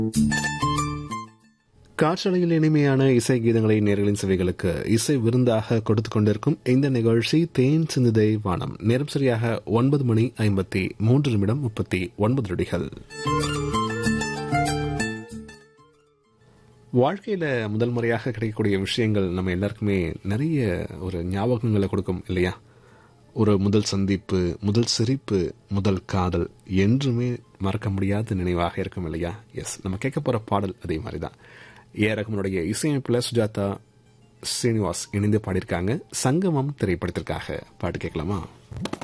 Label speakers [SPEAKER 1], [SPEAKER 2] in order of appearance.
[SPEAKER 1] காற்றலையில் இனிமையான இசை கீதங்களை நேர்களின் செவிகளுக்கு இசை விருந்தாக கொடுத்து கொண்டிருக்கும் இந்த நிகழ்ச்சி தேன் சிந்துதை வானம் நேரம் சரியாக ஒன்பது மணி ஐம்பத்தி மூன்று நிமிடம் முப்பத்தி ஒன்பது நொடிகள் வாழ்க்கையில முதல் முறையாக கிடைக்கக்கூடிய விஷயங்கள் நம்ம எல்லாருக்குமே நிறைய ஒரு ஞாபகங்களை கொடுக்கும் இல்லையா ஒரு முதல் சந்திப்பு முதல் சிரிப்பு முதல் காதல் என்றுமே மறக்க முடியாத நினைவாக இருக்கும் இல்லையா எஸ் நம்ம கேட்க போற பாடல் அதே மாதிரி தான் ஏ ரகமனுடைய இசையமைப்பில் சுஜாதா ஸ்ரீனிவாஸ் இணைந்து பாடியிருக்காங்க சங்கமம் திரைப்படத்திற்காக பாட்டு கேட்கலாமா